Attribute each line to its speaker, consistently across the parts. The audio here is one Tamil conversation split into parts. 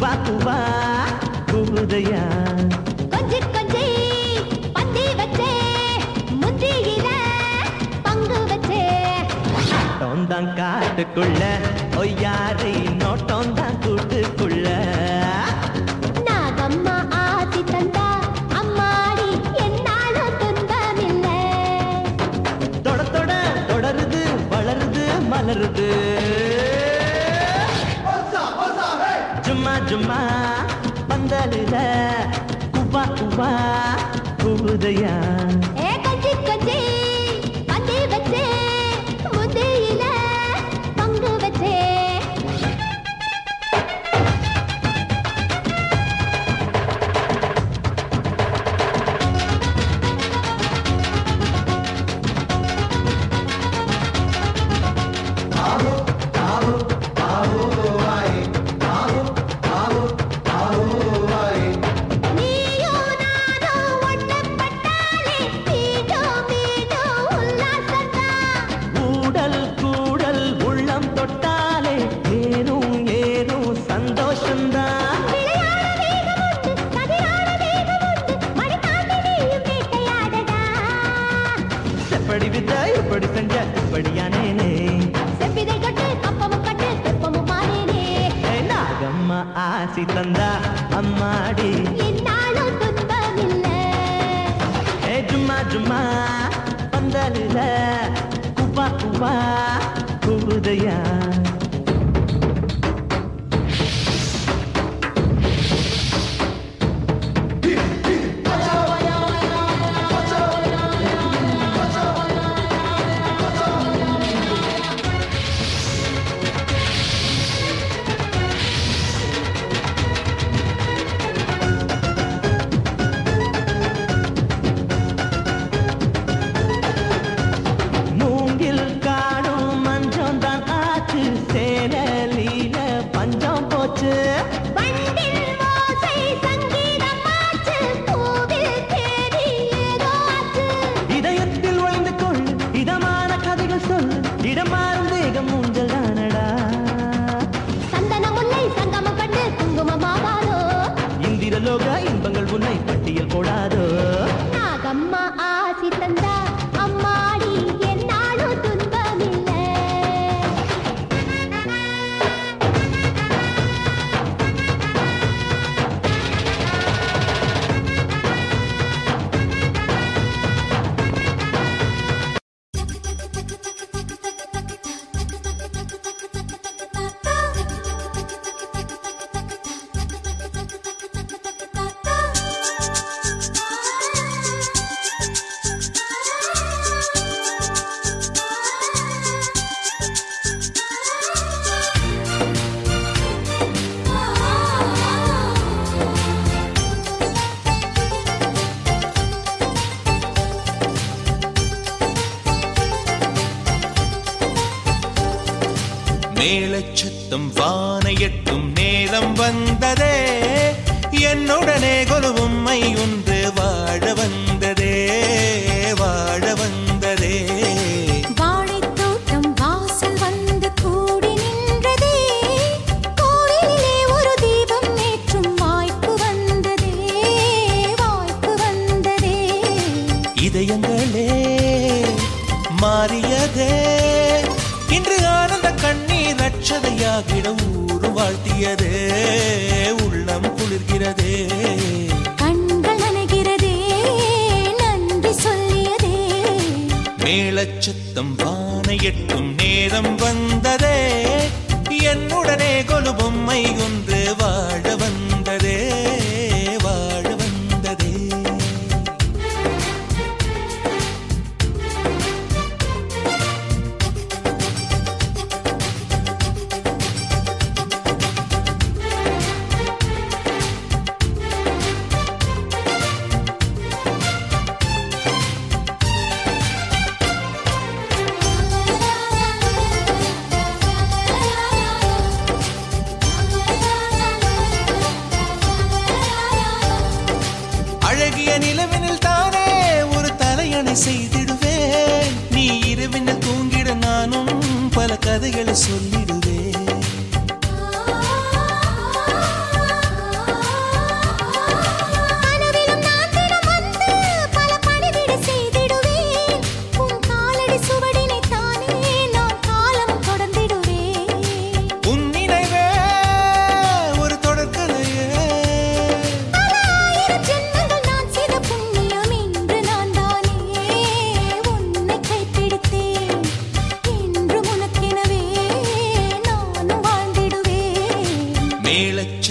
Speaker 1: குவா குவா கூவுதையா
Speaker 2: கொஞ்சி கொஞ்சி பந்தி வச்சே முந்தியில பங்கு வச்சே
Speaker 1: நோட்டம் காட்டுக்குள்ள ஒய்யாரை நோட்டம் தான் கூட்டுக்குள்ள
Speaker 2: நாகம்மா ஆசி தந்தா அம்மாடி என்னாலும் துன்பமில்லை
Speaker 1: தொட தொட தொடருது வளருது மலருது ஜும்மா ஜும்மா பந்தலில குவா குவா கூவுதையா
Speaker 2: ஏ கொஞ்சி கொஞ்சி பந்தி வச்சே முந்தியில பங்கு வச்சே நீயும் நானும் ஒண்ணப்பட்டாலே மீண்டும் மீண்டும் உல்லாசம்தான்
Speaker 1: ஊடல் கூடல் உள்ளம் தொட்டாலே ஏறும் ஏறும் சந்தோஷந்தான்
Speaker 2: விளையாட வேகம் உண்டு கதிராட வேகம் உண்டு மழை தாண்டி நீயும் வேட்டையாடடா
Speaker 1: செப்படி வித்த இப்படி செஞ்ச இப்படியானேனே
Speaker 2: செவ்விதை கட்டு கப்பமும் கட்டு தெப்பமும் மாறேனே
Speaker 1: நாகம்மா ஆசி தந்தா அம்மாடி
Speaker 2: என்னாலும் துன்பமில்லை
Speaker 1: ஏ ஜும்மா ஜும்மா பந்தலில குவா குவா கூவுதையா மூங்கில் காடும் மஞ்சம் தான் ஆச்சு சேனலில பஞ்சம் போச்சு
Speaker 2: வண்டில் ஓசை சங்கீதம் ஆச்சு பூவில் தேடி ஏதோ ஆச்சு
Speaker 1: இதயத்தில் ஒளிந்து கொள் இதமான கதைகள் சொல் இடம் மாறும் தேகம் ஊஞ்சல் தானடா
Speaker 2: சந்தன முல்லை சங்கமம் கண்டு குங்குமமாகாதோ
Speaker 1: இந்திரலோக இன்பங்கள் உன்னை பட்டியல் போடாதோ
Speaker 2: நாகம்மா ஆசி தந்தா அம்மாடி என்னாலும் துன்பமில்லை
Speaker 3: மேளச்சத்தம் வானை எட்டும் நேரம் வந்ததே என்னுடனே கொலுவும்மை ஒன்று வாழ வந்ததே வாழ வந்ததே
Speaker 2: வாழைத்தோட்டம் வாசல் வந்து கூடி நின்றதே கோவிலிலே ஒரு தீபம் ஏற்றும் வாய்ப்பு வந்ததே வாய்ப்பு வந்ததே
Speaker 3: இதயங்களே மாறியதே இன்று ஆனந்த கண்ணீர் அச்சதையாகிட ஊரு வாழ்த்தியதே உள்ளம் குளிர்கிறதே
Speaker 2: கண்கள் நனைகிறதே நன்றி சொல்லியதே
Speaker 3: மேளச்சத்தம் வானை எட்டும் நேரம் வந்ததே என்னுடனே கொலு பொம்மை ஒன்று வாழ வந்ததே வாழ வந்ததே அழகிய நிலவினில் தானே ஒரு தலையணை செய்திடுவேன் நீ இரவினில் தூங்கிட நானும் பல கதைகளை சொல்லிடுவேன்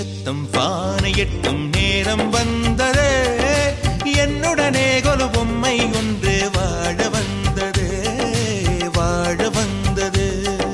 Speaker 3: சத்தம் பானை எட்டும் நேரம் வந்ததே என்னுடனே கொலு பொம்மை ஒன்று வாழ வந்தது வாழ வந்தது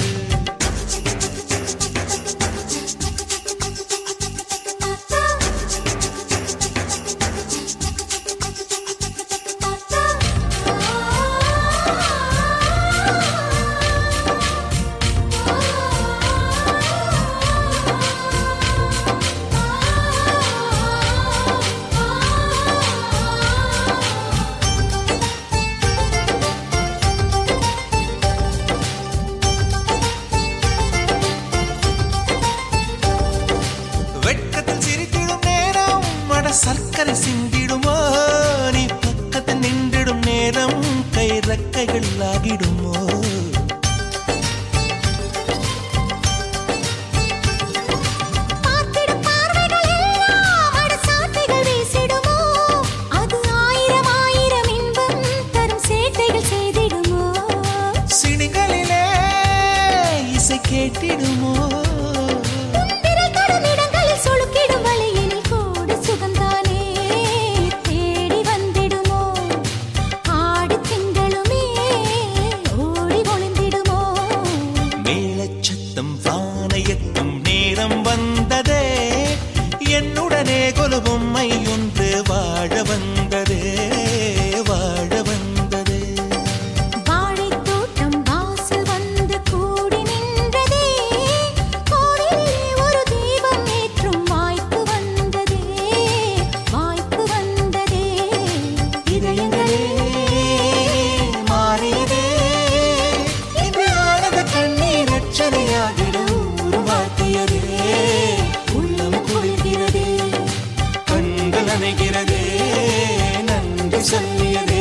Speaker 3: வெட்கத்தில் சிரித்திடும் நேரம் மட சர்க்கரை சிந்திடுமோ நீ பக்கத்தில் நின்றிடும் நேரம் கை ரக்கைகள் ஆகிடுமோ
Speaker 2: பார்த்திடும் பார்வைகள் எல்லாம் அட சாட்டைகள் வீசிடுமோ அது ஆயிரம் ஆயிரம் இன்பம் தரும் சேட்டைகள் செய்திடுமோ
Speaker 3: சிணிகளிலே இசை கேட்டிடுமோ
Speaker 2: விரல் தொடும் இடங்களில் சொலுக்கிடும் வழியினில் கூட சுகந்தானே தேடி வந்திடுமோ ஆடி திங்களுமே ஓடி ஒளிந்திடுமோ
Speaker 3: மேலச்சத்தம் வானையட்டும் நேரம் வந்ததே என்னுடனே கொலு பொம்மை ஒன்று வாழ வந்ததே வாழ வந்ததே
Speaker 2: வாழைத் தோட்டம் வாசல் வந்து கூடி நின்றதே கோவிலிலே ஒரு தீபம் ஏற்றும் வாய்ப்பு வந்ததே வாய்ப்பு வந்ததே இதயங்களே
Speaker 3: மாறியதே இன்று ஆனந்த கண்ணீர் அச்சனையாகிட உருவாக்கியதே உள்ளம் குளிர்கிறதே கண்கள் அணைகிறதே நன்றி சொல்லியதே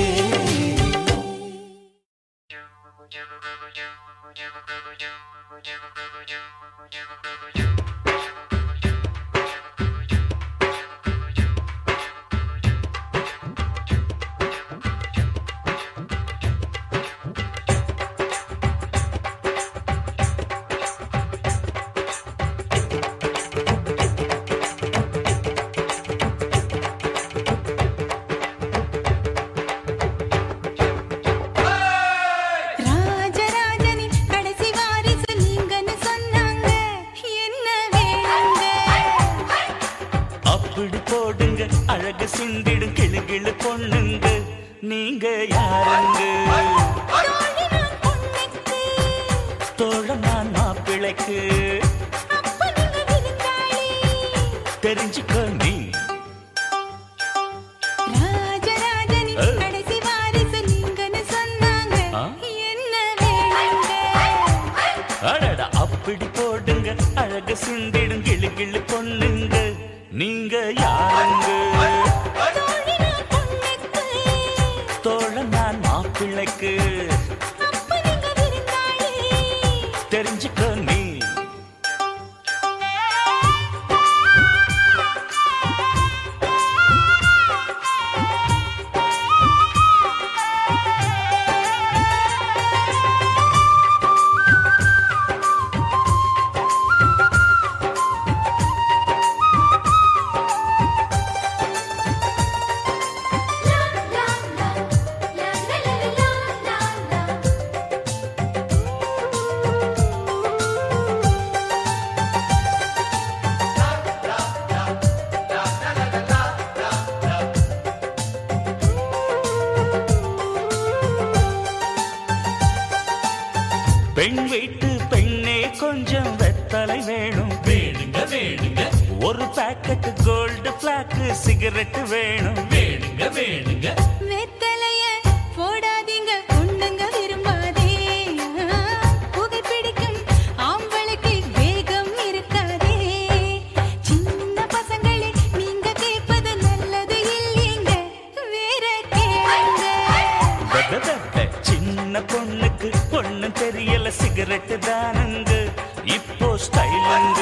Speaker 2: ராஜராஜனின் கடைசி வாரிசு நீங்கன்னு சொன்னாங்க என்ன வேணுங்க
Speaker 4: அப்படி போடுங்க அழகு சுண்டிடும் கிளு கிளு பொண்ணுங்க நீங்க யாருங்க
Speaker 2: தோழி நான் பொண்ணுக்கு
Speaker 4: தோழம் நான் மாப்பிளைக்கு
Speaker 2: அப்ப நீங்க விருந்தாளி
Speaker 4: தெரிஞ்சுக்கோ நீ
Speaker 2: ராஜராஜனின்
Speaker 4: ஏ.
Speaker 2: கடைசி வாரிசு நீங்கன்னு சொன்னாங்க
Speaker 4: ஆ?
Speaker 2: என்ன வேணுங்க
Speaker 4: அடடா அப்படி போடுங்க அழகு சுண்டிடும் கிளு கிளு பொண்ணுங்க நீங்க யாருங்க
Speaker 2: தோழி நான் பொண்ணுக்கு
Speaker 4: தோழம் நான் மாப்பிளைக்கு
Speaker 2: அப்ப நீங்க விருந்தாளி
Speaker 4: தெரிஞ்சுக்கோ நீ பெண் வீட்டு பெண்ணே கொஞ்சம் வெத்தலை வேணும் வேணுங்க வேணுங்க ஒரு பாக்கெட் கோல்டு பிளாக் சிகரெட் வேணும் வேணுங்க வேணுங்க
Speaker 2: வெத்தலைய போடாதீங்க பொண்ணுங்க விரும்பாதே புகைப்பிடிக்கும் ஆம்பளைக்கு வேகம் இருக்காதே சின்ன பசங்களே நீங்க கேட்பது நல்லது இல்லைங்க வேற கேளுங்க
Speaker 4: வெதவெத சின்ன பொண்ணுக்கு பொண்ணு தெரியல சிகரெட் தானுங்க இப்போ ஸ்டைலுங்க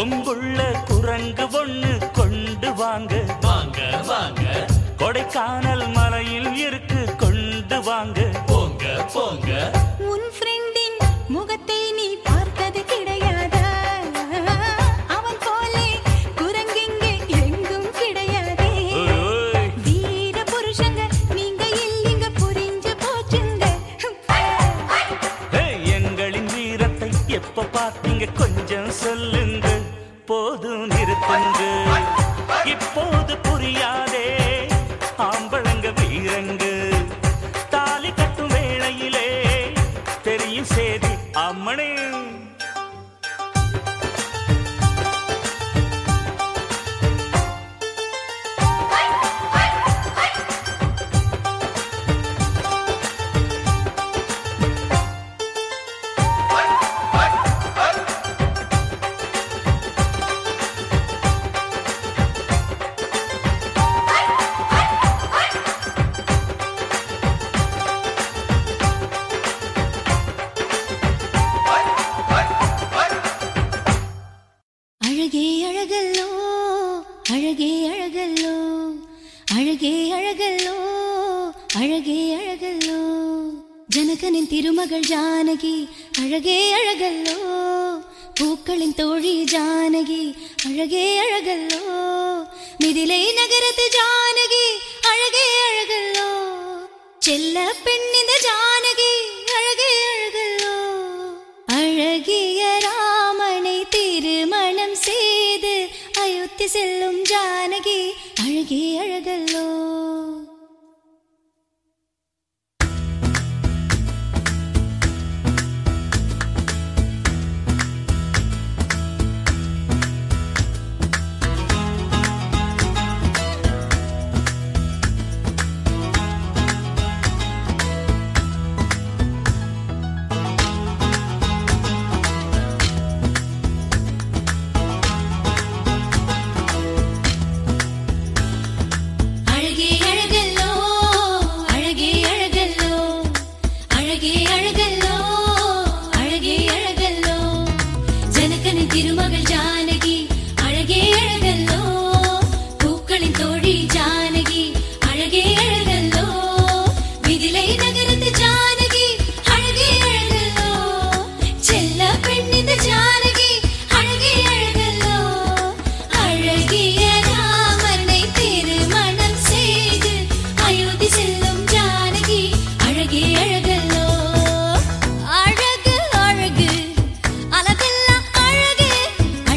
Speaker 4: கொங்குள்ள குரங்கு ஒண்ணு கொண்டு வாங்க
Speaker 3: வாங்க வாங்க
Speaker 4: கொடைக்கானல் மலையில் இருக்கு கொண்டு வாங்க
Speaker 3: போங்க போங்க
Speaker 2: உன் ஃப்ரெண்டின் முகத்தை நீ பார்த்தது கிடையாதா அவன் போலே குரங்கிங்கே எங்கும் கிடையாதே
Speaker 4: ஓய்,
Speaker 2: வீர புருஷங்க நீங்க இல்லிங்க புரிஞ்சு போச்சுங்க
Speaker 4: ஹே, எங்களின் வீரத்தை எப்ப பார்த்தீங்க கொஞ்சம் சொல்லுங்க போதும் நிறுத்துங்க இப்போது புரியாதே ஆம்பளங்க வீரங்க தாலி கட்டும் வேளையிலே தெரியும் சேதி அம்மனே
Speaker 2: அழகே அழகல்லோ அழகே அழகல்லோ அழகே அழகல்லோ அழகே அழகல்லோ ஜனகனின் திருமகள் ஜானகி அழகே அழகல்லோ பூக்களின் தோழி ஜானகி அழகே அழகல்லோ மிதிலை நகரத்து ஜானகி அழகே அழகல்லோ செல்ல பெண்ணிந்த ஜானகி அழகே அழகல்லோ அழகிய ராமனை திருமணம் செய்து அயோத்தி செல்லும் ஜானகி அழகே அழகல்லோ அழகே அழகல்லோ அழகே அழகல்லோ அழகே அழகல்லோ அழகே அழகல்லோ ஜனகனின் திருமகள் ஜானகி அழகே அழகல்லோ பூக்களின் தோழி ஜானகி அழகே அழகல்லோ மிதிலை நகரத்து ஜானகி அழகே அழகல்லோ செல்ல பெண்ணிந்த ஜானகி அழகே அழகல்லோ அழகிய ராமனை திருமணம் செய்து அயோத்தி செல்லும் ஜானகி அழகே அழகல்லோ அழகு அழகு அழகெல்லாம் அழகு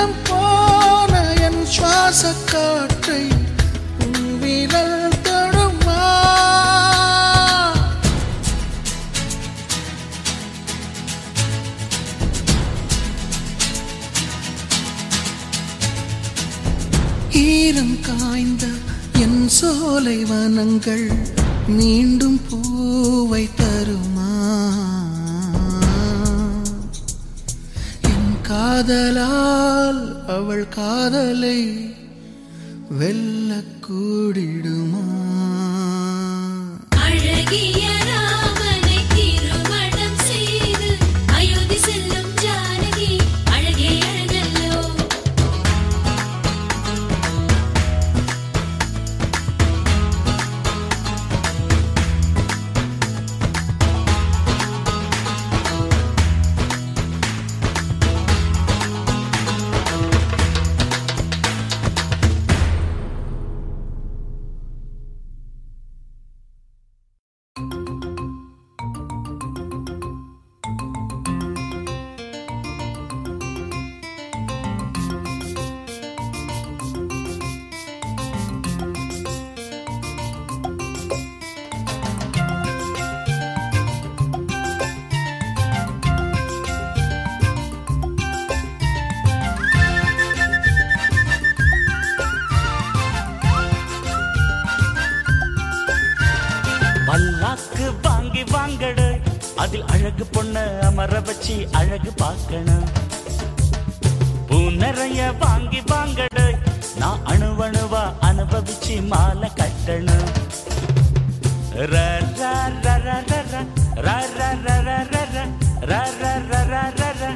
Speaker 5: மனம் போன என் சுவாச காற்றை உன் விரல் தொடுமா ஈரம் காய்ந்த என் சோலை வனங்கள் மீண்டும் பூவை தருமா என் காதலால் அவள் காதலை வெல்ல கூடிடுமா
Speaker 2: அழகிய ராமனை திருமணம் செய்து அயோத்தி செல்லும் ஜானகி அழகே அழகல்லோ
Speaker 4: பல்லாக்கு வாங்கி வாங்கடு அதில் அழகு பொண்ண அமர வச்சு அழகு பார்க்கணும் பூ நிறைய வாங்கி வாங்கடு நான் அணுவணுவா அனுபவிச்சு மாலை கட்டணும் ர ர ர ர ர ர ர ர ர ர ர ர ர ர ர ர ர ர.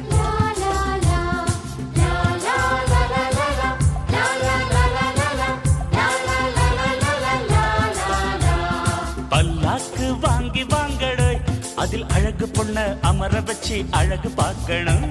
Speaker 4: பல்லாக்கு வாங்கி வாங்கடு அதில் அழகு பொண்ண அமர வச்சு அழகு பார்க்கணும்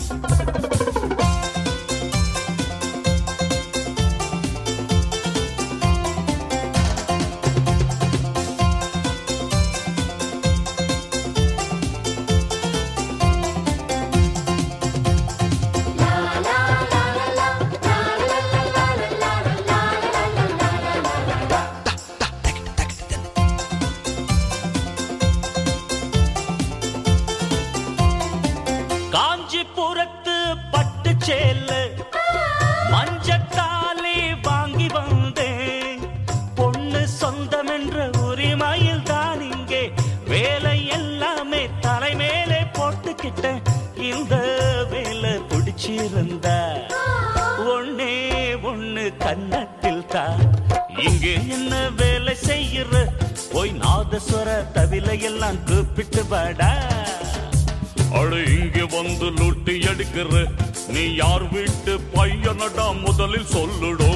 Speaker 4: காஞ்சிபுரத்து பட்டு சேலு மஞ்சத்தாலி வாங்கி வந்தேன் பொண்ணு சொந்தம் என்ற உரிமையில் தான் இங்கே வேலை எல்லாமே தலைமேலே போட்டுக்கிட்டேன் இந்த வேலை பிடிச்சிருந்தா ஒண்ணே ஒண்ணு கன்னத்தில் தான் இங்கே என்ன வேலை செய்யற போய் நாதஸ்வர தவில எல்லாம் கூப்பிட்டு வாடா
Speaker 6: அடு இங்க வந்து லூட்டி எடுக்கிற நீ யார் வீட்டு பையனடா முதலில் சொல்லுடோ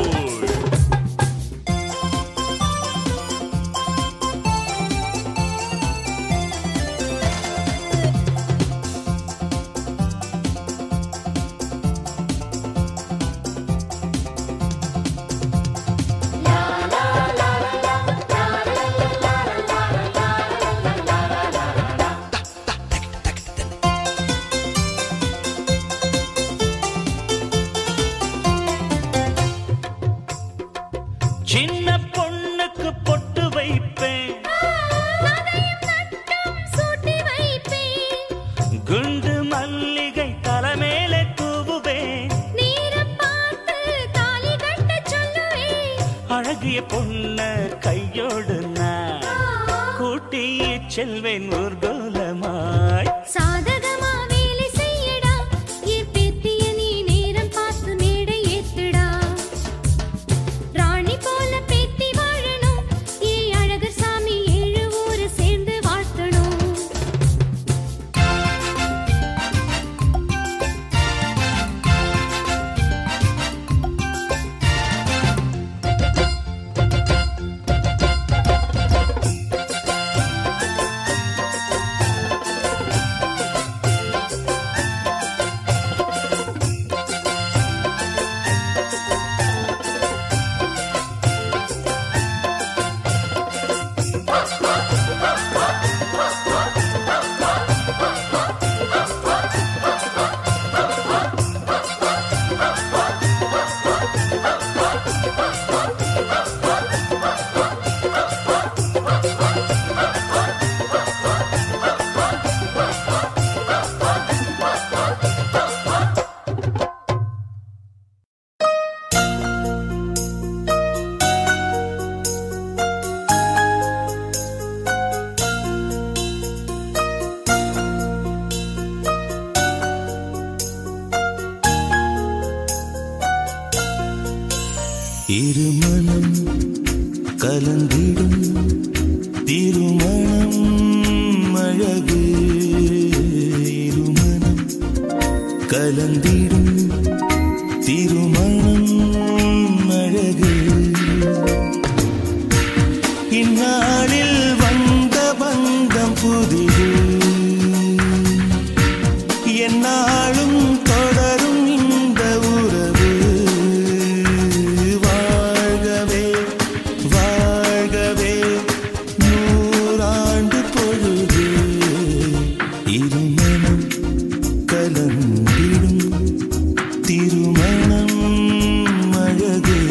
Speaker 4: சின்ன பொண்ணுக்கு பொட்டு வைப்பேன்
Speaker 2: சூட்டி வைப்பேன்
Speaker 4: குண்டு மல்லிகை தலைமேலே தூவுவேன்
Speaker 2: நீரம் பார்த்து தாலி கட்ட சொல்லுவேன்
Speaker 4: அழகிய பொண்ண கையோடு நான் கூட்டி செல்வேன் ஊர்கோலமாய்
Speaker 2: சாதகமா வேலை செய்யடா என் பேத்திய நீ நேரம் பார்த்து மேடை ஏத்துடா ராணி போல பேத்தி வாழணும் ஏ அழகர் சாமி ஏழு ஊரு சேர்ந்து வாழ்த்தணும்
Speaker 3: இருமணம் கலந்திடும் திருமணம் அழகு இருமணம் கலந்திடும் திருமணம் அழகு இந்நாளில் வந்த பந்தம் புதிது என்னாலும் தொடரும் இந்த உறவு வாழ்கவே வாழ்கவே நூறாண்டு பொழுது இருமணம் கலந்திடும் திருமணம் அழகு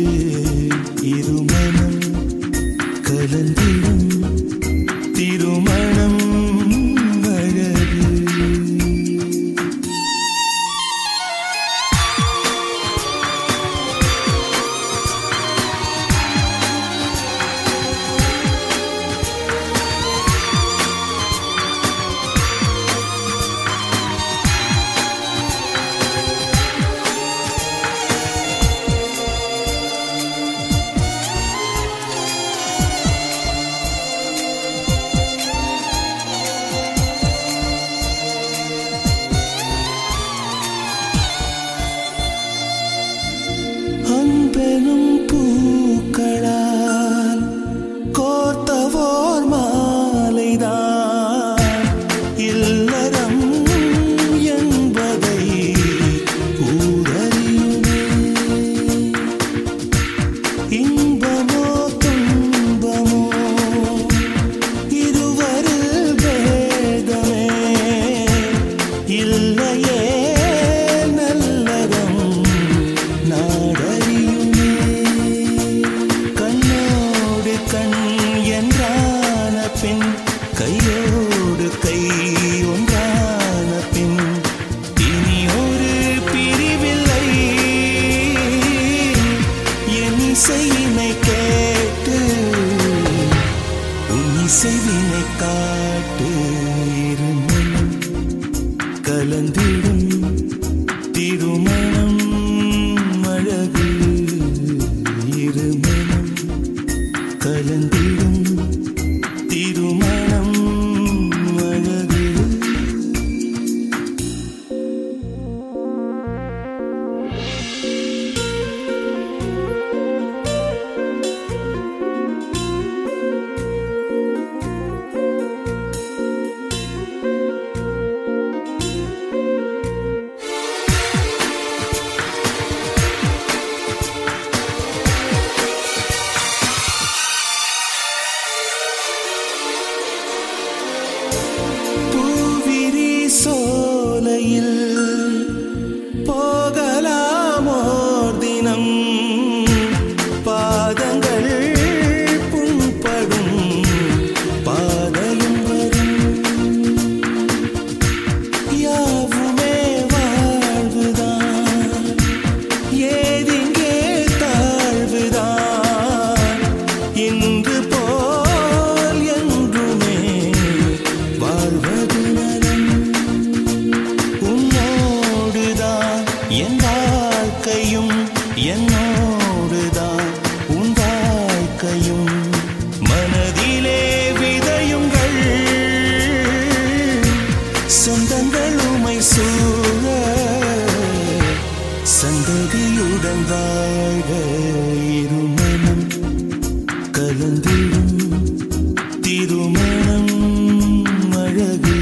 Speaker 3: இருமணம் கலந்திடும் திருமணம் அழகு அன்பெனும் பூக்களால் கோர்த்தவோர் மாலைதான் இல்லறம் என்பதை ஊரறியுமே இன்பமோ துன்பமோ இருவரில் பேதமே இல்லையே நல்லதம் நாடறியுமே கண்ணோடு கண் என்றான பின் கையோடு கை ஒன்றான பின் இனி ஒரு பிரிவில்லை என் இசையினை கேட்டு உன் இசைவினை காட்டு இருமணம் கலந்திடும் திருமணம் அழகு இருமணம் கலந்திடும் திருமணம் அழகு பூவிரி சோலையில் போகலாமோர் தினம் பாதங்கள் புண்படும் பாதையும் வரும் யாவுமே வாழ்வுதான் ஏதிங்கே தாழ்வுதான் இன்று போல் என்றுமே வாழ்வது நலம் உன்னோடுதான் என் வாழ்க்கையும் என்னோடுதான் உன் வாழ்க்கையும் மனதிலே விதையுங்கள் சொந்தங்கள் உமை சூழ சந்ததியுடன் வாழ இருமணம் கலந்திடும் திருமணம் அழகு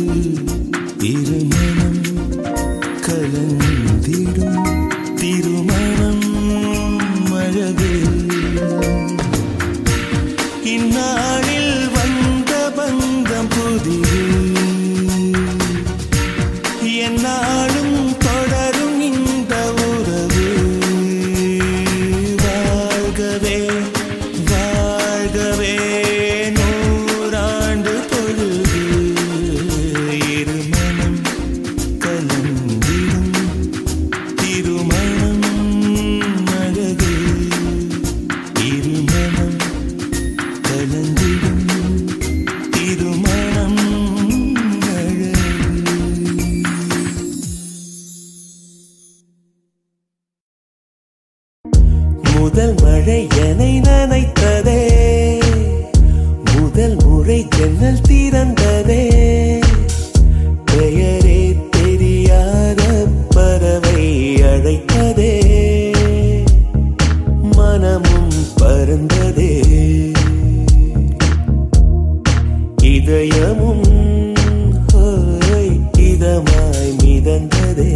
Speaker 3: இருமணம் கலந்திடும் திருமணம் அழகு இந்நாளில் வந்த பந்தம் புதிது என்னாலும் தொடரும் இந்த உறவு வாழ்கவே வாழ்கவே நூறாண்டு பொழுது இருமணம் கலந்திடும் திருமணம் அழகு இருமணம் கலந்திடும் திருமணம் அழகு முதல் மழை என்னை நனைத்ததே முதல் முறை ஜன்னல் திறந்ததே பெயரே தெரியாத பறவை அழைத்ததே மனமும் பருந்ததே இதயமும் ஹோய் இதமாய் மிதந்ததே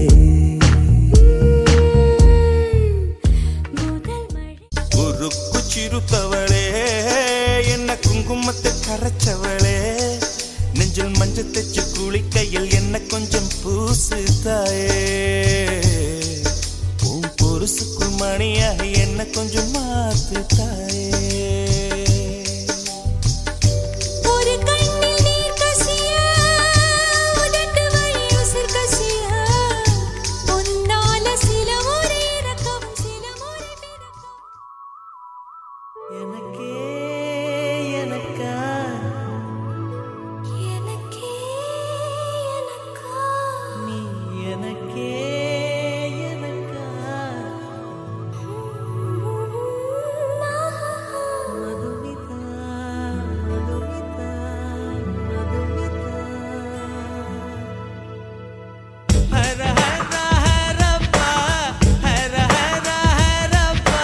Speaker 2: முதல் மழை
Speaker 3: உருக்கு சிறுத்தவளே என்ன குங்குமத்தை கரைச்சவளே நெஞ்சில் மஞ்சள் தைச்சு குளிக்கையில் என்ன கொஞ்சம் பூசு தாயே உன் பொருசுக்குள் மணியாக என்ன கொஞ்சம் மாத்து தாயே
Speaker 2: ஒரு கண்ணில் நீர் கசிய உதட்டு வழி உசிர் கசிய உன்னால சில முறை இறக்கம் சில முறை பிறக்கம்
Speaker 3: எனக்கே எனக்கா
Speaker 2: எனக்கே எனக்கா
Speaker 3: நீ எனக்கே எனக்கா மதுமிதா மதுமிதா மதுமிதா ஹர ஹர ஹரப்பா ஹர ஹர ஹரப்பா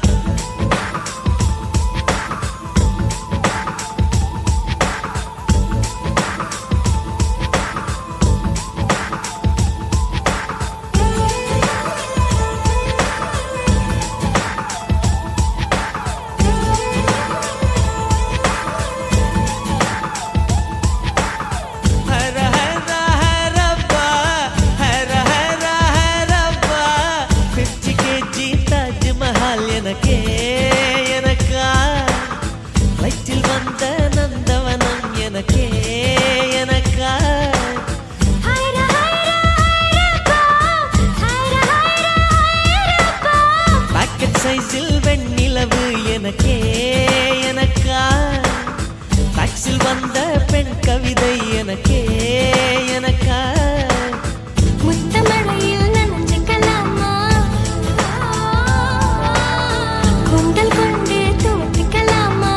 Speaker 3: ஹர ஹர ஹரப்பா ஹர ஹர ஹரப்பா பிப்டி கேஜி தாஜ்மஹால் எனக்கே எனக்கா வயிற்றில் வந்த நந்தவனம் எனக்கே எனக்கா
Speaker 2: ஹைர ஹைர ஹைரப்பா ஹைர ஹைர ஹைரப்பா
Speaker 3: பாக்கெட் சைஸில் வெண்ணிலவு எனக்கே எனக்கா டாக்ஸில் வந்த பெண் கவிதை எனக்கே எனக்கா
Speaker 2: முத்தமழையில் நனைஞ்சுக்கலாமா குண்டல் கொண்டு தூத்திக்கலாமா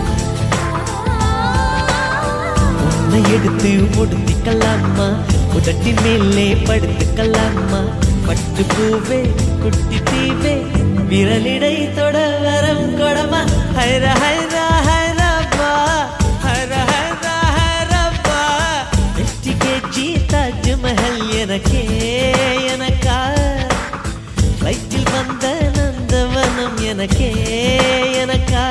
Speaker 3: உன்னை எடுத்து உடுத்திக்கலாமா உதட்டின் மேலே படுத்துக்கலாமா பட்டு பூவே குட்டி தீவே விரலிடை தொட வரம் கொடமா ஹைர ஹைர ஹைரப்பா ஹர ஹைர ஹைரப்பா வெற்றி கேஜி தாஜ்மஹல் எனக்கே எனக்கா வயிற்றில் வந்த நந்தவனம் எனக்கே எனக்கா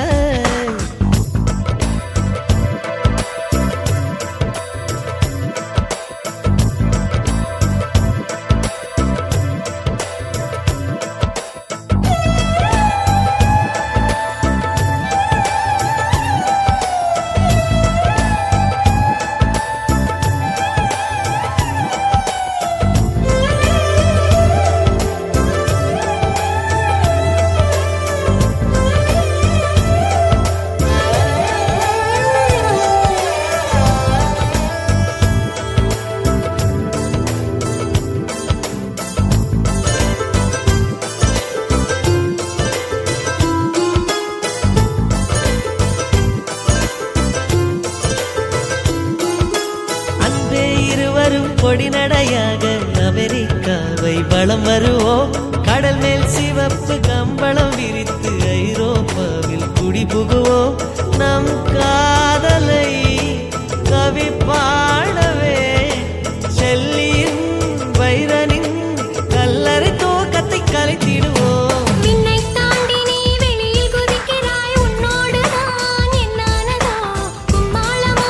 Speaker 3: அன்பே இருவரும் கொடி நடையாக அமெரிக்காவை வலம் வருவோம் கடல் மேல் சிவப்பு கம்பளம் விரித்து ஐரோப்பாவில் குடிபுகுவோம் நம் காதலை கவி பாடவே செல்லியின் வைரனின் கல்லறை தோக்கத்தை கலைத்திடுவோம்
Speaker 2: விண்ணை தாண்டி நீ வெளியில் குதிக்கிறாய் உன்னோடு நான் என்னானதோ கும்மாளமோ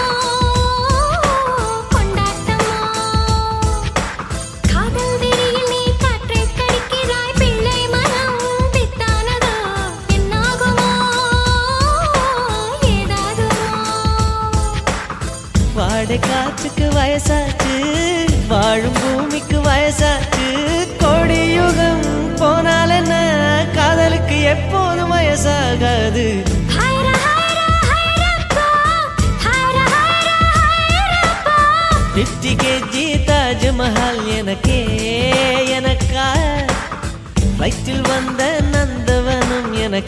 Speaker 2: கொண்டாட்டமோ காதல் வெறியில் நீ காற்றை கடிக்கிறாய் பிள்ளை மனம் பித்தானதோ என்னாகுமோ ஏதாகுமோ
Speaker 3: வாடை காற்றுக்கு வயசாச்சு வாழும் பூமிக்கு வயசாச்சு கோடி யுகம் போனால் என்ன காதலுக்கு எப்போதும் வயசாகாது
Speaker 2: ஹைர ஹைர ஹைரப்பா ஹைர ஹைர ஹைரப்பா
Speaker 3: பிப்டி கேஜி தாஜ்மஹால் எனக்கே எனக்கா வயிற்றில் வந்த நந்தவனம் எனக்கு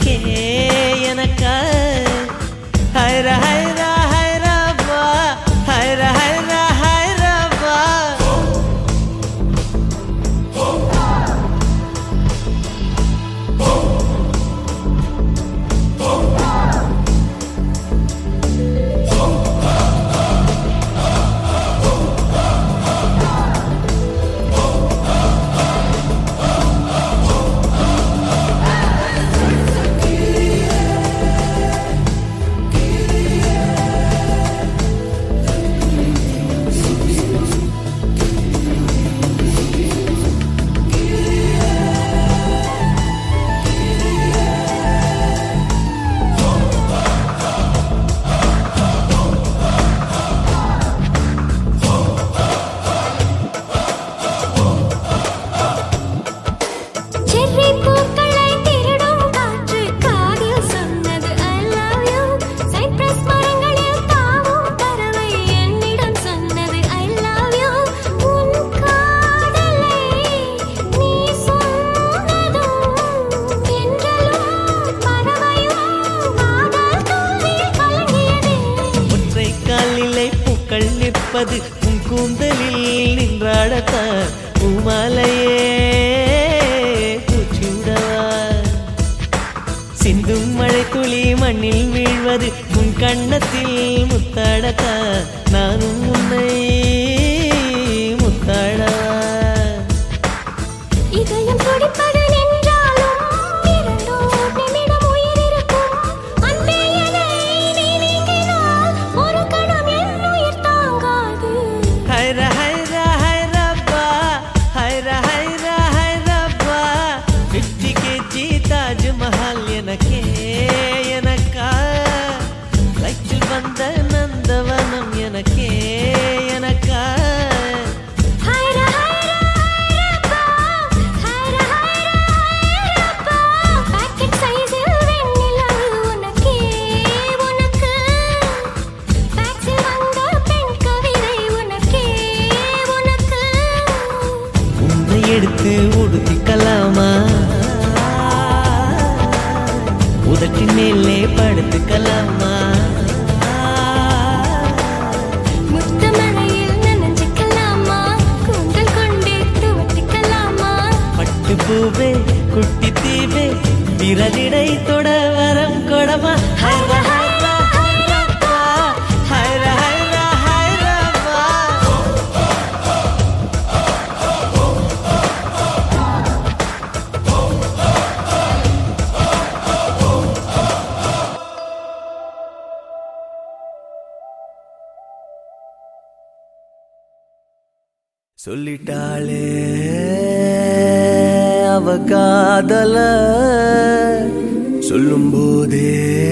Speaker 1: மணப்பது உன் கூந்தலில் நின்றாடத்தான் பூமாலையே பூச்சூடவா சிந்தும் மழை துளி மண்ணில் வீழ்வது உன் கண்ணத்தில் முத்தாடத்தா நானும் உன்னை முத்தாடவா
Speaker 2: இதயம் துடிப்பது நின்றாலும் இரண்டோர் நிமிடம் உயிர் இருக்கும். அன்பே என்னை நீ நீங்கினால் ஒரு கணம் என் உயிர் தாங்காது.
Speaker 1: ஹைர ஹைர ஹைரப்பா ஹைர ஹைர ஹைரப்பா பிப்டி கேஜி தாஜ்மஹால் எனக்கே எனக்கா வயிற்றில் வந்த நந்தவனம் எனக்கே எனக்கா
Speaker 2: ஹைர ஹைர ஹைரப்பா, ஹைர ஹைர ஹைரப்பா. பாக்கெட் சைஸில் வெண்ணிலவு உனக்கே, உனக்கு. பேக்ஸில் வந்த பெண் கவிதை உனக்கே, உனக்கு.
Speaker 1: உன்னை எடுத்து உடுத்திக்கலாமா உதட்டின் மேலே படுத்துக்கலாமா
Speaker 2: முத்தமழையில் நனைஞ்சுக்கலாமா? கூந்தல் கொண்டே துவட்டிக்கலாமா?
Speaker 1: பட்டு பூவே குட்டி தீவே விரலிடை தொட வரம் கொடமா ஹைர ஹைர ஹைரப்பா ஹைர ஹைர ஹைரப்பா சொல்லிட்டாளே அவ காதல சொல்லும் போதே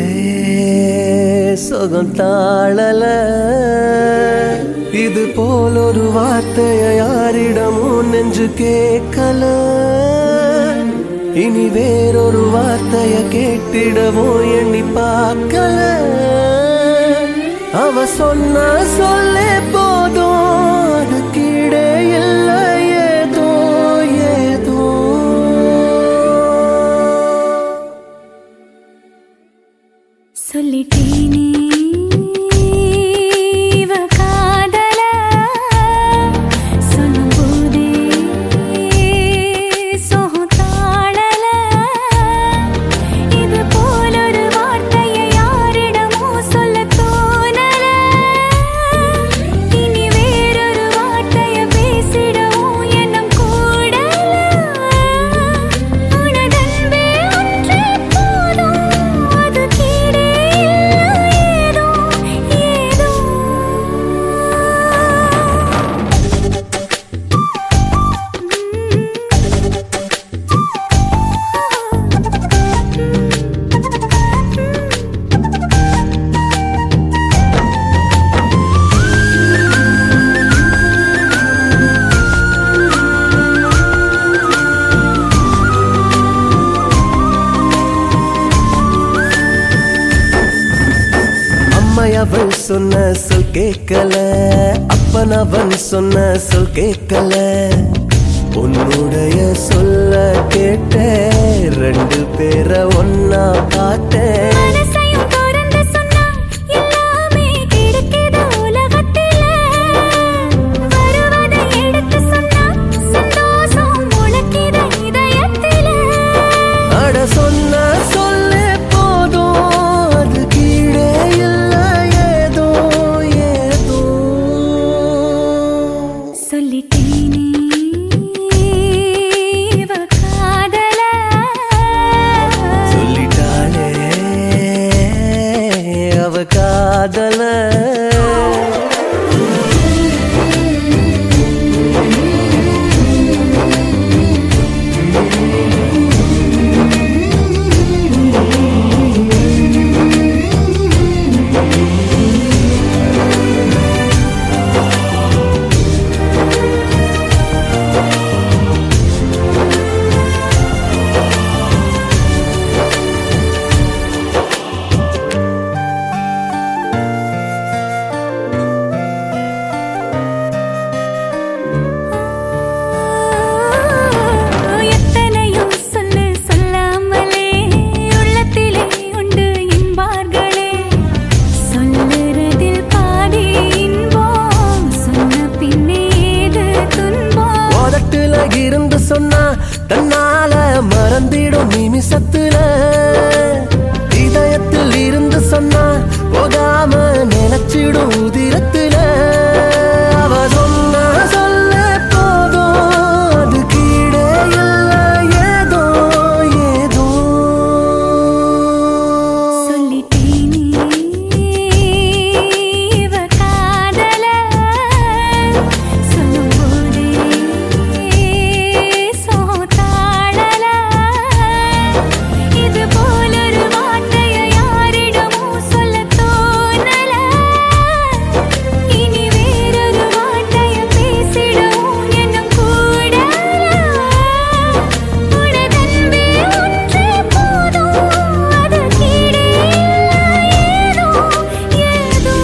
Speaker 1: சுகம் தாழல இது போல் ஒரு வார்த்தைய யாரிடமும் நெஞ்சு கேட்கல இனி வேறொரு வார்த்தைய கேட்டிடவும் எண்ணி பார்க்கல அவ சொன்ன சொல்லே போதும் அது கீழே இல்லை ஏதோ ஏதோ
Speaker 2: சொல்லிட்டேனே இவ காதல சொல்லும்போதே சோகம் தாழல இது போல ஒரு வார்த்தையை யாரிடமும் சொல்ல தோணல இனி வேறொரு வார்த்தையை பேசிடவும் எண்ணம் கூடல உனதன்பே ஒன்றே போதும் அது கீழே ஏதோ ஏதோ
Speaker 1: அம்மை அவள் சொன்ன சொல் கேட்கல அப்பன் அவன் சொன்ன சொல் கேட்கல உன்னுடைய சொல்ல கேட்ட ரெண்டு பேரை ஒன்னா பார்த்தேன்
Speaker 2: மனசையும் திறந்து சொன்னா எல்லாமே கிடைக்குது உலகத்தில வருவதை எடுத்து சொன்னா சந்தோஷம் முளைக்குது இதயத்தில
Speaker 1: அட சொன்ன சொல்லே போதும் அது கீழே இல்லை ஏதோ ஏதோ
Speaker 2: சொல்லிட்டேனே இவ காதல
Speaker 1: சொல்லிட்டாளே
Speaker 7: இருந்து சொன்னா தன்னால மறந்திடும் நிமிஷத்துல இதயத்தில் இருந்து சொன்னா போகாம நினைச்சிடும் உதிரத்துல அவ சொன்ன சொல்ல போதும் அது கீழே இல்ல ஏதோ ஏதோ
Speaker 2: சொல்லிட்டேனே இவ காதல சொல்லும்போதே சோதாடல இது போலொரு வார்த்தையை யாரிடமும் சொல்லத் தோணல இனி வேறொரு வார்த்தையை பேசிடவும் எண்ணம் கூடல உனதன்பே ஒன்றே போதும் அது கீழே ஏதோ ஏதோ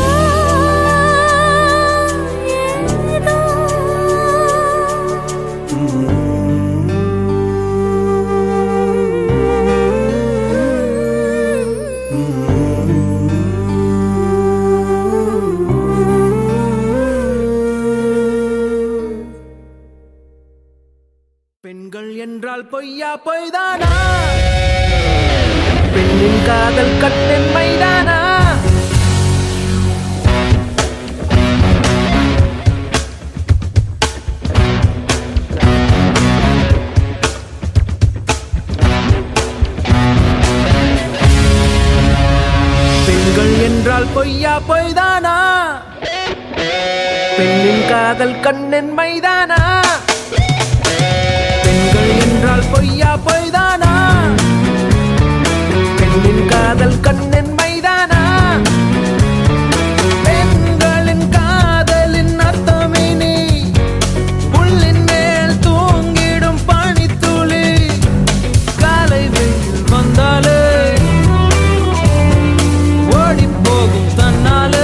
Speaker 7: பெண்கள் என்றால் பொய்யா பொய்தானா பெண்ணின் காதல் கண்ணின் மைதானா பெண்கள் என்றால் பொய்யா பொய்தானா பெண்ணின் காதல் கண்ணின் மைதானா பெண்கள் என்றால் பொய்யா பொய்தானா பெண்ணின் காதல் கண்ணின் மைதானா பெண்களின் காதலின் அர்த்தமினி புல்லின் மேல் தூங்கிடும் பனித்துளி காலை வெயில் வந்தாலே ஓடிப் போகும் தன்னாலே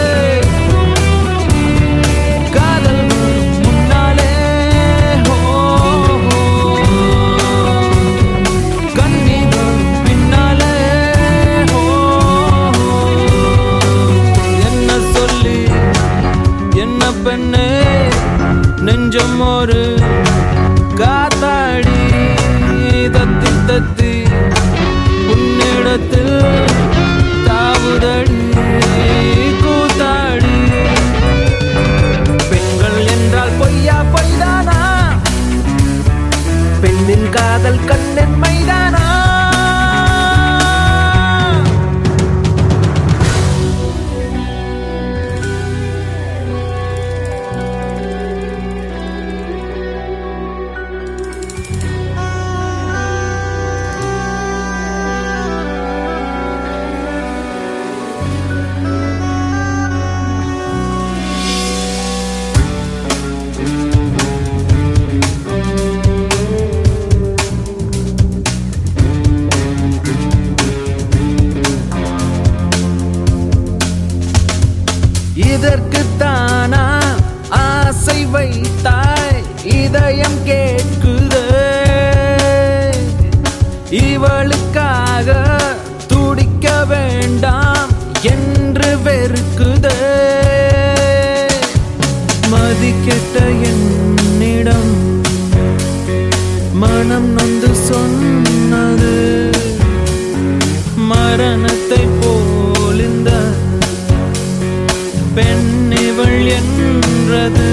Speaker 7: காதல் வரும் முன்னாலே ஹோ ஹோ. கண்ணீர் வரும் பின்னாலே ஹோ ஹோ. என்ன சொல்லி என்ன பெண்ணே நெஞ்சம் ஒரு காத்தாடி தத்தி தத்தி உன்னிடத்தில் தாவுதடி கூத்தாடி பெண்கள் என்றால் பொய்யா பொய்தானா பெண்ணின் காதல் கண்ணின் மைதானா இதற்கு தானா ஆசை வைத்தாய் இதயம் கேட்குதே இவளுக்காக துடிக்க வேண்டாம் என்று வெறுக்குதே மதிக்கெட்ட என்னிடம் மனம் நொந்து சொன்னது மரணத்தை போல் இந்த பெண் இவள் என்றது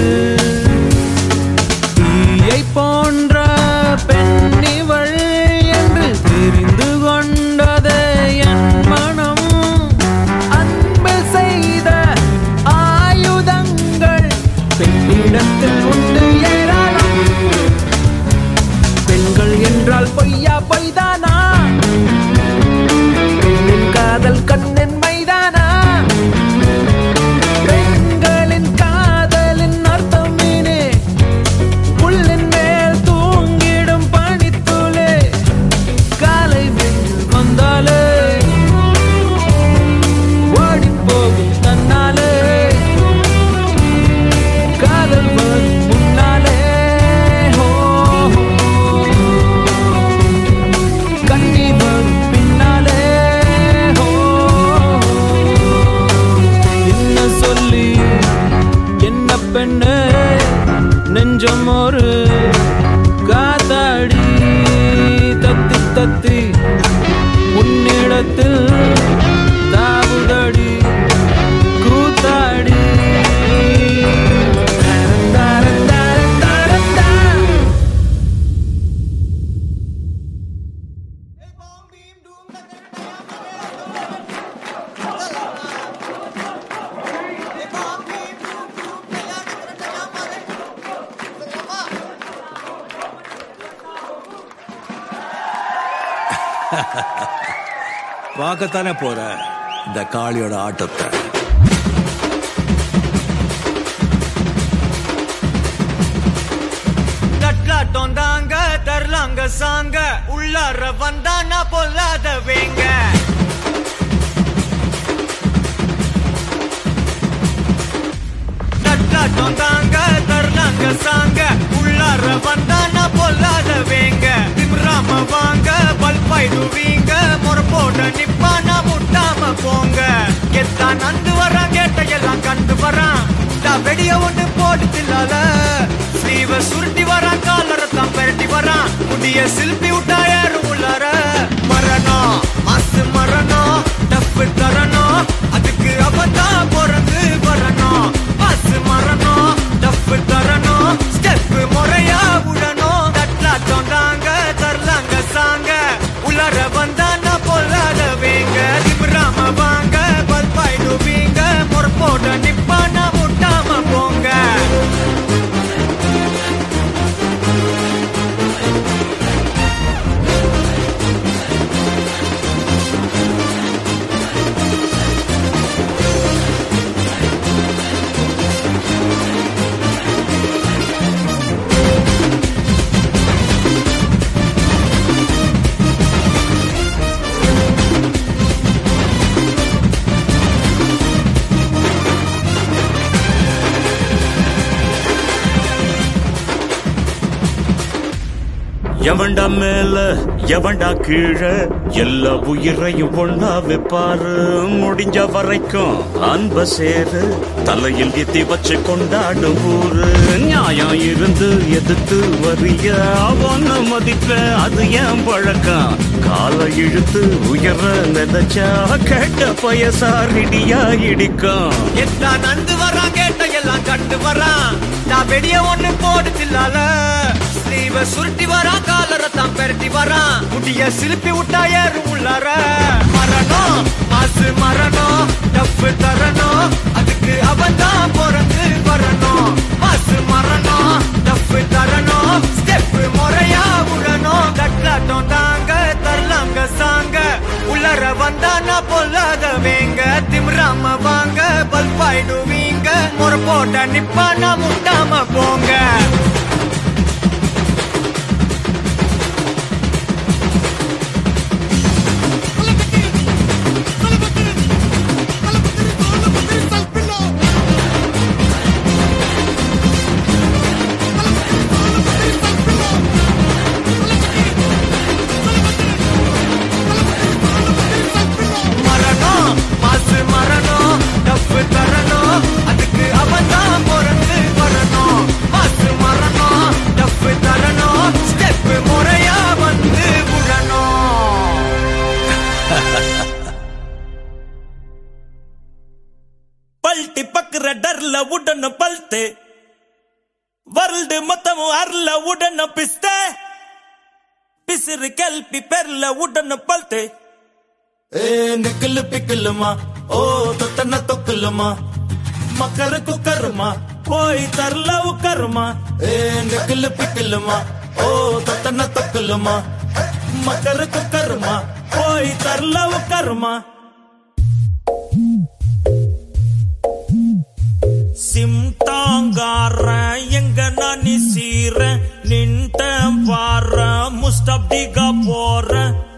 Speaker 7: தீயை போன்ற பெண் இவள் என்று தெரிந்து கொண்டதே என் மனம் அன்பு செய்த ஆயுதங்கள் பெண்ணிடத்தில் உண்டு ஏராளம் பெண்கள் என்றால் பொய்யா பொய்தானா பெண்ணின் காதல் கண்ணின் மைதானா பெண்களின் காதலின் அர்த்தம் மீனே புல்லின் மேல் தூங்கிடும் பனித்துளே காலை வெயில் வந்தாலே ஓடிப் போகும் தன்னாலே காதல் வரும் முன்னாலே ஹோ ஹோ.
Speaker 8: பார்க்கத்தானே போற இந்த காளியோட ஆட்டத்தை
Speaker 9: தட்லாட்டம் தாங்க தரலாங்க சாங்க உள்ளார வந்தானா பொல்லாத வேங்க தட்லாட்டம் தாங்க தரலாங்க சாங்க உள்ளார வந்தானா பொல்லாத வேங்க திமிராம வாங்க பல்பாயிடுவீங்க முறப்போட நிப்பானா முட்டாம போங்க எத்தான் நந்து வரான் கேட்டையெல்லாம் கண்டு வரான் நான் வெடிய ஒண்ணு போட்டு தில்லால ஸ்லீவ சுருட்டி வரான் காலரை தான் பெரட்டி வரான் முடிய சில்பி விட்டா ஏறும் உள்ளார மரணம் மாசு மரணம் டப்பு தரணும் அதுக்கு அவதான் பிறந்து வரணும் மாசு மரணம் டப்பு தரணும் ஸ்டெப் முறையா விடணும் தட்லாட்டம் தாங்க தரலாங்க சாங்க உள்ளார வந்தா நான் பொல்லாத வேங்க திமிராம வாங்க பல்பாயிடுவீங்க முறப்போட நிப்பானா முட்டாம போங்க
Speaker 4: எவன்டா மேல எவன்டா கீழே எல்லா உயிரையும் ஒண்ணா வைப்பாரு முடிஞ்ச வரைக்கும் அன்ப சேரு தலையில் எத்தி வச்சு கொண்டாடும் ஊரு நியாயம் இருந்து எதிர்த்து வரிய அவன மதிப்ப அது ஏன் பழக்கம் காலை இழுத்து உயர நினைச்சா கேட்ட பயசாரிடியா இடிக்கும்
Speaker 9: எத்தா நந்து வரான் கேட்ட எல்லாம் கண்டு வரான் நான் வெடிய ஒண்ணு போடு தில்லால ஸ்லீவ சுருட்டி வரான் காலரை தான் பெரட்டி வரான் முடிய சிலுப்பி விட்டா ஏறும் உள்ளார மரணம் மாசு மரணம் டப்பு தரணும் அதுக்கு அவன் தான் பிறந்து வரணும் மாசு மரணம் டப்பு தரணும் ஸ்டெப் முறையா விடணும் தட்லாட்டம் தாங்க தரலாங்க சாங்க உள்ளர வந்தானா பொல்லாத வேங்க திமிராம வாங்க பல்பாயிடுவீங்க முறை போட்ட நிப்பானா முட்டாம போங்க மரணம் மாசு மரணம் டப்பு தரணும் அதுக்கு அவன் தான் பிறந்து வரணும் மாசு மரணம் டப்பு தரணும் ஸ்டெப் முறையா வந்து விழணும்
Speaker 10: பல்ட்டி பக்குற டர்ல உடன பல்த்து ವರ್ಲ್ಡ್ ಮೊತ್ತము ಅರ್ಲ ಉಡನ ಪಿಸ್ತೆ பிசிறு கல்பி பெர்ல உடன பல்த்து ஏ நிக்கலு பிக்கலுமா ஓ தொத்தன தொக்கலுமா மக்கர குக்கருமா போய் தரல உக்கருமா ஏ நிக்கலு பிக்கலுமா ஓ தொத்தன தொக்கலுமா மக்கர குக்கருமா போய் தரல உக்கருமா சிம்டாங்கார எங்க நான் சீர நின்ட்ட வார முஸ்டப்டிகா போற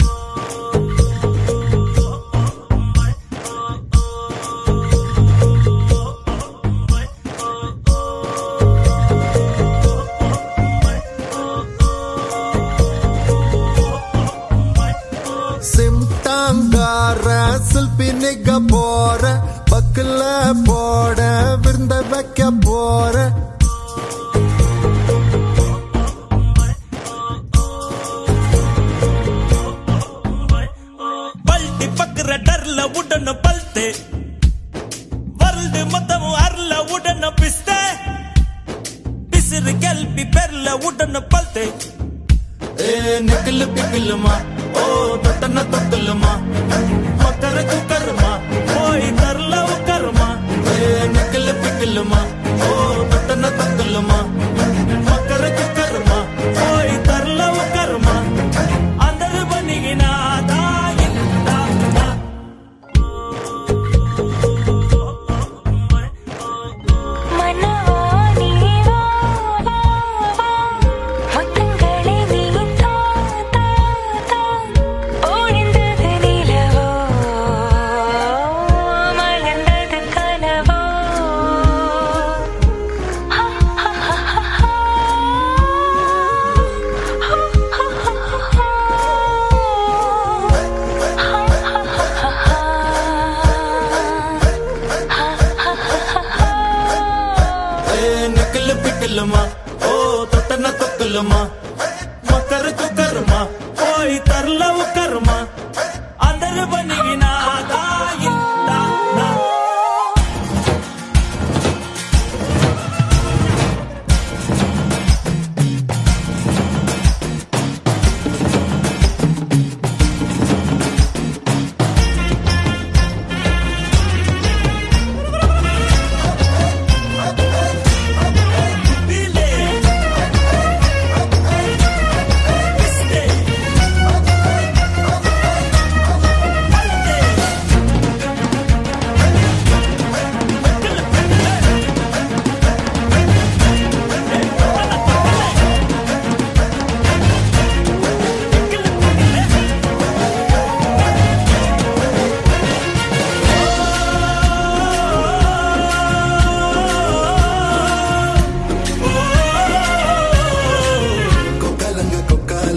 Speaker 11: சிம்டாங்கார சில்பி நிக்க போற பக்கல போட விருந்த வைக்க போற
Speaker 10: பல்ட்டி பக்குற டர்ல உடன பல்த்து ವರ್ಲ್ಡ್ ಮೊತ್ತము ಅರ್ಲ ಉಡನ ಪಿಸ್ತೆ பிசிறு கல்பி பெர்ல உடன பல்த்து ஏ நிக்கலு பிக்கலுமா ஓ தொட்டன தொக்கலுமா மக்கர குக்கருமா போய் தரல உக்கருமா ஏ நிக்கலு பிக்கலுமா ஓ தொட்டன தொக்கலுமா மக்கர குக்கருமா போய் தரல உக்கருமா అందరు బనిగిన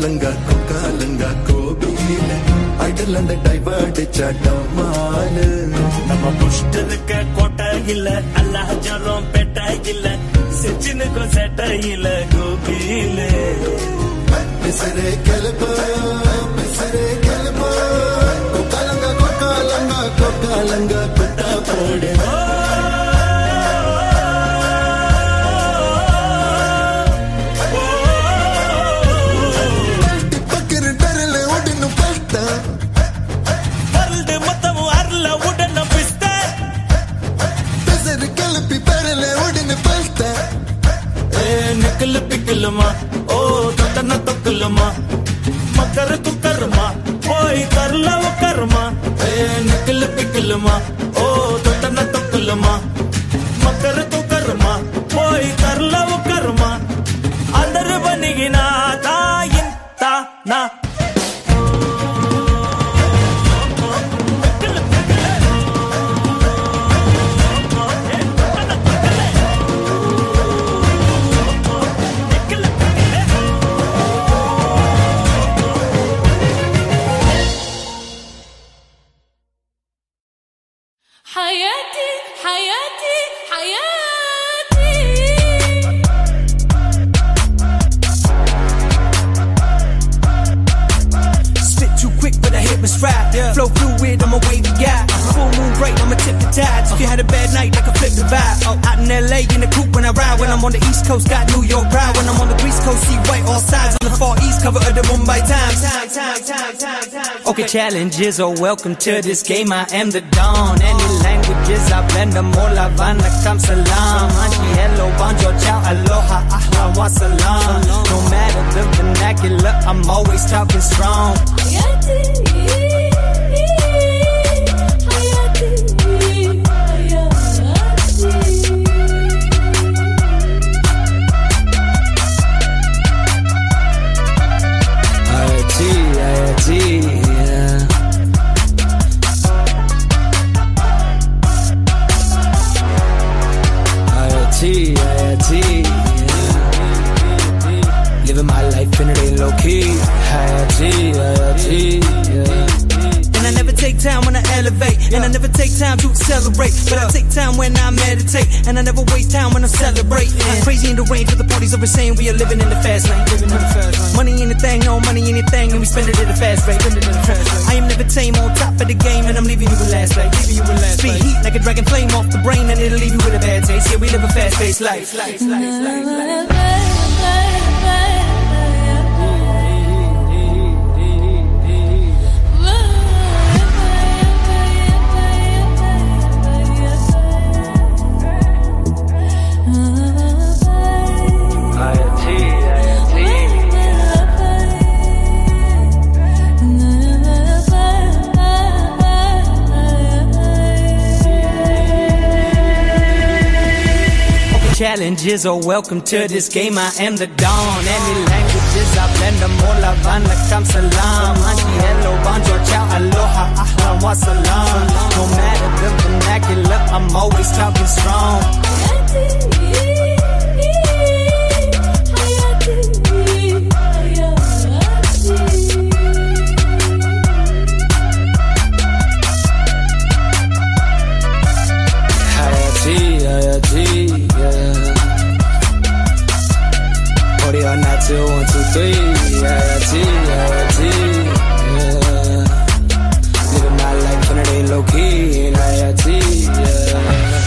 Speaker 11: கொக்காலங்க கொக்காலங்க கோபியில அடலண்ட டைவர்ட் சட்டமாலு
Speaker 10: நம்ம புஷ்ட இருக்க கோட்டை இல்ல அல்லா ஜரம் பெட்ட இல்ல சிச்சினுக்கும் செட்ட இல்ல கோபியில
Speaker 11: பிசரே கெலுப்பு பிசரே கெலுப்பு கொக்காலங்க கொக்காலங்க கொக்காலங்க கொட்டா போடு பக்கரு டரல ஒடினு பல்ட்டா
Speaker 10: வருது மொத்தமும் அருள உடன பிஸ்த
Speaker 11: பிசரு கெலுப்பி பரல ஒடினு பல்ட்டா
Speaker 10: ஏ நெக்கல் பிக்கலுமா ஓ தொட்டன தொக்கலுமா மக்கரு குக்கருமா போய் கருல உக்கருமா ஏ நெக்கல் பிக்கலுமா ஓ தொட்டன தொக்கலுமா மக்கரு குக்கருமா போய் கருல உக்கருமா అందరు బనిగిన తాయిన్ తా నా
Speaker 2: حياتي حياتي حياتي
Speaker 7: Spit too quick, but I hit my stride. Flow fluid, I'm a wavy guy. Full moon break, I'ma tip the tides. If you had a bad night, I can flip the vibe. Out in LA, in the coupe when I ride. When I'm on the East Coast, got New York pride. When I'm on the Grease Coast, see white all sides. On the Far East, cover of the Mumbai Times. Okay, challenges are welcome to this game. I am the dawn. Any languages, I blend them all. Havana, come salam. Anji, hello, bonjour, ciao, aloha, ahla, wa salam. No matter the vernacular, I'm always talking strong.
Speaker 2: حياتي حياتي حياتي
Speaker 7: IoT, IoT, yeah. IoT, IoT, yeah. Living my life and it ain't low key. IoT, IoT, yeah. And I never take time when I elevate. And I never take time to celebrate. But I take time when I meditate. And I never waste time when I celebrate. I'm crazy in the range, but the parties over saying we are living in the fast lane. Living in the fast lane. Money ain't a thing, no money ain't a thing. And we spend it at a fast rate. Spend it at a fast rate. I am never tame on top of the game. And I'm leaving you with last place. Leaving you with last Speed heat like a dragon flame off the brain. And it'll leave you with a bad taste. Yeah, we live a fast paced life. life, life, life, life. IoT, IoT. Challenges are welcome to this game. I am the dawn. Any languages, I blend them all. Havana, come salam. Anji, hello, bonjour, ciao, aloha, ahlan, wa salam. No matter the vernacular, I'm always talking strong. IoT, IoT, yeah. Party all night till one, two, three. IoT, IoT, yeah. Living my life and it ain't low key. In IoT, yeah.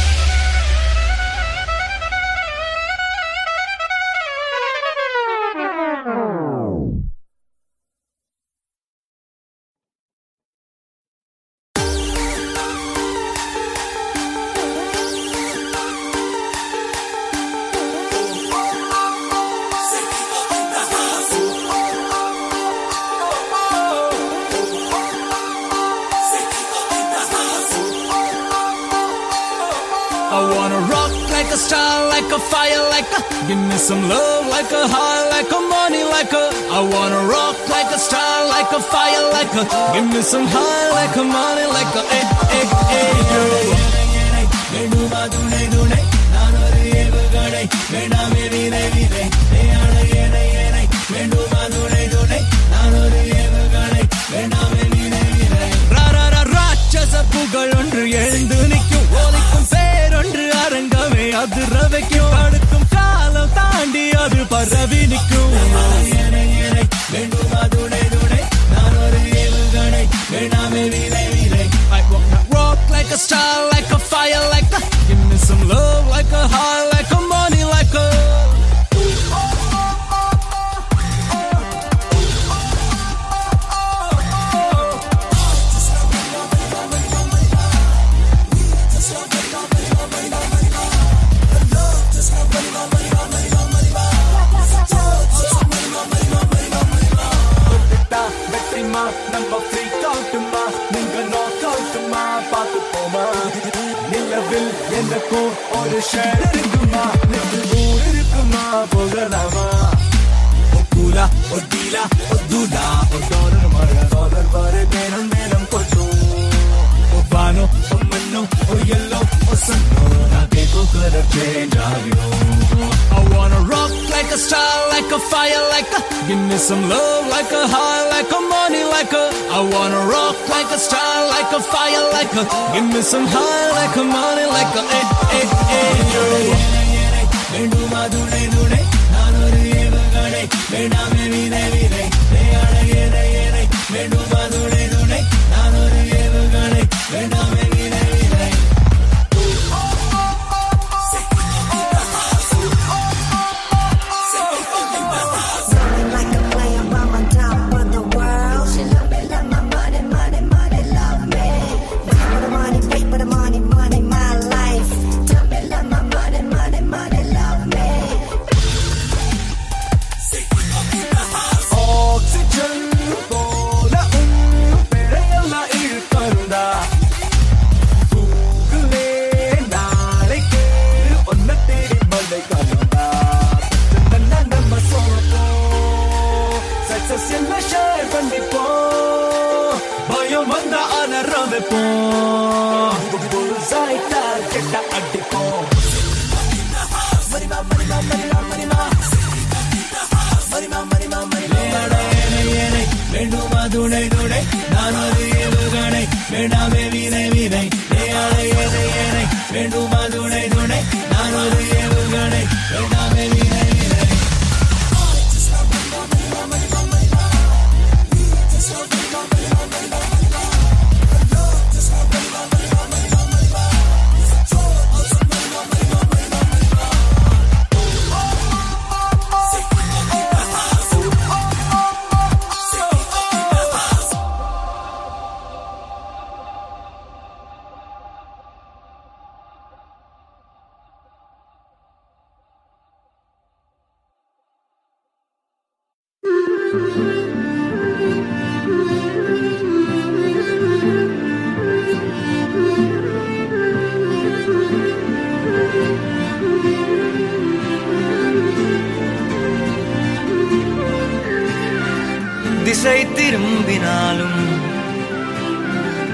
Speaker 12: I wanna rock like a star, like a fire, like a. Give me some love, like a high, like a money, like a. I wanna rock like a star, like a fire, like a. Give me some high, like a money, like a. Eh, eh, eh, yo. வேண்டுமா துணை துணை நான் ஒரு ஏவுகணை வேண்டாமே வினை வினை ஏனை ஏனை ஏனை வேண்டுமா துணை துணை உதவி நிற்கும் வேண்டுமா துணை துணை நான் ஒரு ஏவுகணை வேணாமே விதை விதை I wanna rock like a star like a fire like a give me some love like a heart like a money like a வெற்றிமா நம்ம ஃப்ரீ காட்டுமா நீங்க நாக் அவுட்டுமா பார்த்து போமா நிலவில் எனக்கும் ஒரு ஷேர் இருக்குமா நெற்றில் ஊர் இருக்குமா போகலாமா கூலா ஒரு டீலா ஒரு தூளா ஒரு டாலர் மழை டாலர் வர மேலும் மேலும் கொட்டும் ஒரு பானோ ஒரு மண்ணோ ஒரு எல்லோ ஒரு சன்னோ நான் கேட்கும் கலர் சேஞ்ச் ஆகிடும் I wanna rock like a star, like a fire, like a Give me some love, like a heart, like a money, like a I wanna rock like a star, like a fire, like a Give me some heart, like a money, like a eh, eh, eh, yo. வேண்டுமா துணை துணை நான் ஒரு ஏவுகணை வேண்டாமே விதை விதை ஏழை ஏழை வேண்டுமா துணை துணை நான் ஒரு ஏவுகணை வேண்டாமே விதை விதை
Speaker 2: like a player, I'm on top of the world. She love me, love my money, money, money, love me. Wait for the money, wait for the money, money, my life. Tell me, love my money, money, money, love me.
Speaker 12: Oxygen പോലെ പിഴയല്ല ഇഴുക്കരുണ്ട ഗൂഗിളേ നാളേക്ക് ഒന്ന് തേടി മഴ കണ്ട நம்ம சொல்லப்போம் சக்சஸ் என்ன ஷேர் பண்ணிப்போம் பயம் வந்தா அலற வைப்போம் புதுசாய் டார்கெட்ட அடிப்போம் மரிமா மரிமா மரிமா மரிமா மரிமா மரிமா மரிமா ஏனை ஏனை வேண்டுமா துணை துணை நான் ஒரு ஏவுகணை வேண்டாமே வினை வினை ஏழை ஏழை ஏனை வேண்டுமா துணை துணை நான் ஒரு ஏவுகணை வேண்டாமே வினை வினை
Speaker 1: திசை திரும்பினார்